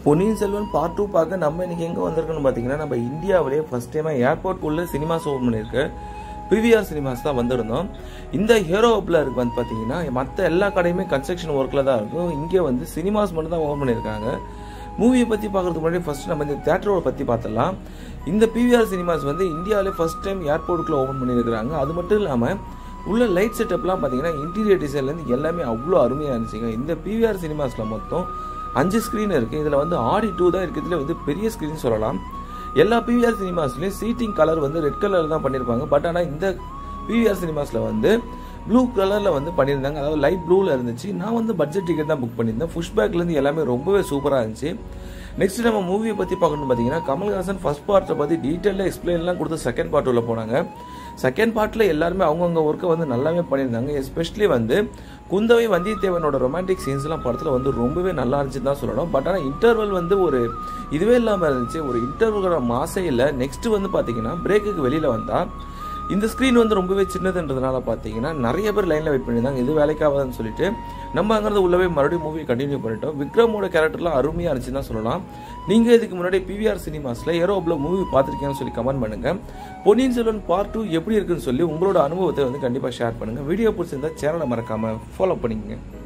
பொன்னியின் Selvan part two பார்க்க நம்ம இன்னைக்கு எங்கே வந்திருக்கோம்னு பார்த்தீங்கன்னா நம்ம இந்தியாவிலேயே ஃபர்ஸ்ட் டைமாக ஏர்போர்ட்குள்ளே சினிமாஸ் ஓப்பன் பண்ணியிருக்கு பிவிஆர் சினிமாஸ் தான் வந்திருந்தோம் இந்த ஹீரோ ஹப்பில் இருக்கு வந்து பார்த்தீங்கன்னா மற்ற எல்லா கடையுமே கன்ஸ்ட்ரக்ஷன் ஒர்க்கில் தான் இருக்கும் இங்கே வந்து சினிமாஸ் மட்டும் தான் ஓப்பன் பண்ணியிருக்காங்க மூவியை பற்றி பார்க்கறதுக்கு முன்னாடி ஃபர்ஸ்ட் நம்ம இந்த தேட்டரோட பற்றி பார்த்துடலாம் இந்த பிவிஆர் சினிமாஸ் வந்து இந்தியாவிலே ஃபர்ஸ்ட் டைம் ஏர்போர்ட்டுக்குள்ளே ஓப்பன் பண்ணியிருக்கிறாங்க அது மட்டும் இல்லாமல் உள்ள லைட் செட்டப்லாம் பார்த்தீங்கன்னா இன்டீரியர் டிசைன்லேருந்து எல்லாமே அவ்வளோ அருமையாக இருந்துச்சுங்க இந்த பிவிஆர் சினிமாஸில் மொத்தம் அஞ்சு ஸ்க்ரீன் இருக்குது இதில் வந்து ஆடி டூ தான் இருக்கிறதுல வந்து பெரிய ஸ்க்ரீன் சொல்லலாம் எல்லா பிவிஆர் சினிமாஸ்லேயும் சீட்டிங் கலர் வந்து ரெட் கலர் தான் பண்ணியிருப்பாங்க பட் ஆனால் இந்த பிவிஆர் சினிமாஸில் வந்து ப்ளூ கலரில் வந்து பண்ணியிருந்தாங்க அதாவது லைட் ப்ளூவில் இருந்துச்சு நான் வந்து பட்ஜெட் டிக்கெட் தான் புக் பண்ணியிருந்தேன் புஷ் பேக்லேருந்து எல்லாமே ரொம்பவே சூப்பராக இருந்துச்சு நெக்ஸ்ட் நம்ம மூவியை பற்றி பார்க்கணும்னு பார்த்தீங்கன்னா கமல்ஹாசன் ஃபர்ஸ்ட் பார்ட்டை பற்றி டீட்டெயிலாக எக்ஸ்பிளைன்லாம் கொடுத்து செகண்ட் பார்ட் உள்ள போனாங்க செகண்ட் பார்ட்டில் எல்லாருமே அவங்கவுங்க ஒர்க்கை வந்து நல்லாவே பண்ணியிருந்தாங்க எஸ்பெஷலி வந்து குந்தவை வந்தியத்தேவனோட ரொமான்டிக் சீன்ஸ்லாம் படத்தில் வந்து ரொம்பவே நல்லா இருந்துச்சுன்னு தான் சொல்லணும் பட் ஆனால் இன்டர்வல் வந்து ஒரு இதுவே இல்லாமல் இருந்துச்சு ஒரு இன்டர்வலோட மாசே இல்லை நெக்ஸ்ட் வந்து பார்த்தீங்கன்னா பிரேக்குக்கு வெளியில் வந்தால் இந்த ஸ்க்ரீன் வந்து ரொம்பவே சின்னதுன்றதுனால பார்த்தீங்கன்னா நிறைய பேர் லைனில் வெயிட் பண்ணியிருந்தாங்க இது வேலைக்காகாதுன்னு சொல்லிட்டு நம்ம அங்கிருந்து உள்ளவே மறுபடியும் மூவி கண்டினியூ பண்ணிட்டோம் விக்ரமோட கேரக்டர்லாம் அருமையாக இருந்துச்சுன்னு தான் சொல்லலாம் நீங்கள் இதுக்கு முன்னாடி பிவிஆர் சினிமாஸில் ஏரோப்ல மூவி பார்த்துருக்கீங்கன்னு சொல்லி கமெண்ட் பண்ணுங்க பொன்னியின் செல்வன் பார்ட் டூ எப்படி இருக்குன்னு சொல்லி உங்களோட அனுபவத்தை வந்து கண்டிப்பாக ஷேர் பண்ணுங்க வீடியோ பிடிச்சிருந்தா சேனலை மறக்காம ஃபாலோ பண்ணிக்கங்க